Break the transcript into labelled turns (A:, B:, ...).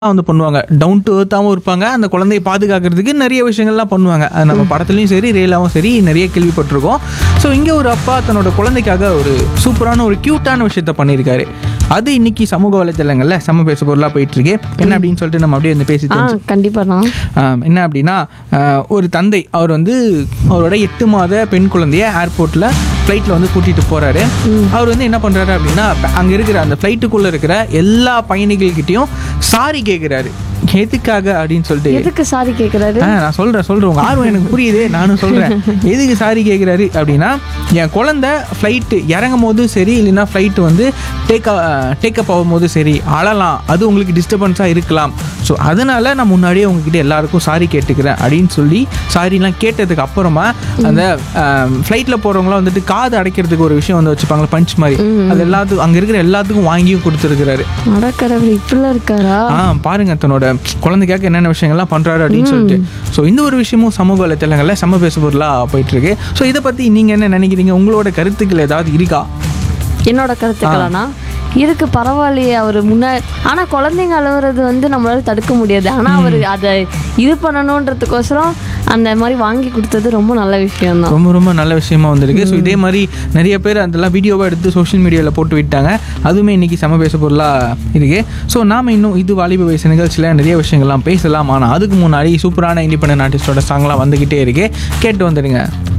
A: வந்து பண்ணுவாங்க down to ஏர்த்தாகவும் இருப்பாங்க அந்த குழந்தையை பாதுகாக்கிறதுக்கு நிறைய விஷயங்கள்லாம் பண்ணுவாங்க அது நம்ம படத்துலையும் சரி ரியலாகவும் சரி நிறைய கேள்விப்பட்டிருக்கோம் ஸோ இங்கே ஒரு அப்பா தன்னோட குழந்தைக்காக ஒரு சூப்பரான ஒரு க்யூட்டான விஷயத்த பண்ணியிருக்காரு அது இன்னைக்கு சமூக வலைத்தளங்கள்ல சம பேச பொருளாக போயிட்டு இருக்கு என்ன அப்படின்னு சொல்லிட்டு நம்ம அப்படியே வந்து பேசி
B: ஆ
A: தெரிஞ்சு
B: கண்டிப்பாண்ணா
A: ஆம், என்ன அப்படின்னா ஆஹ், ஒரு தந்தை அவர் வந்து அவரோட எட்டு மாத பெண் குழந்தைய ஏர்போர்ட்டில் ஃப்ளைட்டில் வந்து கூட்டிகிட்டு போகிறாரு அவர் வந்து என்ன பண்ணுறாரு அப்படின்னா அங்கே இருக்கிற அந்த ஃப்ளைட்டுக்குள்ளே இருக்கிற எல்லா பயணிகள்கிட்டயும் சாரி கேட்குறாரு எதுக்காக அப்படின்னு சொல்லிட்டு
B: எதுக்கு சாரி கேக்குறாரு
A: ஆ நான் சொல்கிறேன் சொல்கிறேன் உங்கள் ஆர்வம் எனக்கு புரியுது நானும் சொல்கிறேன் எதுக்கு சாரி கேட்குறாரு அப்படின்னா என் குழந்தை ஃப்ளைட்டு இறங்கும் போது சரி இல்லைன்னா ஃப்ளைட்டு வந்து டேக் டேக்கப் ஆகும் போது சரி அழலாம் அது உங்களுக்கு டிஸ்டர்பன்ஸாக இருக்கலாம் ஸோ அதனால நான் முன்னாடியே உங்ககிட்ட எல்லாருக்கும் சாரி கேட்டுக்கிறேன் அப்படின்னு சொல்லி சாரிலாம் கேட்டதுக்கு அப்புறமா அந்த ஃப்ளைட்டில் போகிறவங்களாம் வந்துட்டு காது அடைக்கிறதுக்கு ஒரு விஷயம் வந்து வச்சுப்பாங்களே பஞ்ச் மாதிரி அது எல்லாத்துக்கும் அங்கே இருக்கிற எல்லாத்துக்கும் வாங்கியும் கொடுத்துருக்கிறாரு
B: அடக்கடவுள் இப்படிலாம் இருக்காரா
A: ஆ பாருங்க தன்னோட குழந்தைக்காக என்னென்ன விஷயங்கள்லாம் பண்றாரு அப்படின்னு சொல்லிட்டு ஸோ இந்த ஒரு விஷயமும் சமூக வலைத்தளங்களில் சம பேசு பொருளாக போயிட்டு இருக்கு ஸோ இதை பத்தி நீங்க என்ன நினைக்கிறீங்க உங்களோட கருத்துக்கள் ஏதாவது இருக்கா
B: என்னோட கருத்துக்களானா இதுக்கு பரவாயில்லையே அவர் முன்ன ஆனா குழந்தைங்க அழுவுறது வந்து நம்மளால தடுக்க முடியாது ஆனா அவர் அதை இது பண்ணணுன்றதுக்கோசரம் அந்த மாதிரி வாங்கி கொடுத்தது ரொம்ப நல்ல விஷயம் தான்
A: ரொம்ப ரொம்ப நல்ல விஷயமா வந்திருக்கு ஸோ இதே மாதிரி நிறைய பேர் அதெல்லாம் வீடியோவாக எடுத்து சோஷியல் மீடியாவில் போட்டு விட்டாங்க அதுவுமே இன்னைக்கு சம பேச பொருளாக இருக்கு ஸோ நாம இன்னும் இது வாலிப வயசு நிகழ்ச்சியில் நிறைய விஷயங்கள்லாம் பேசலாம் ஆனால் அதுக்கு முன்னாடி சூப்பரான இண்டிபெண்டன்ட் ஆர்டிஸ்டோட சாங்லாம் வந்துக்கிட்டே இருக்கு கேட்டு வந்துடுங்க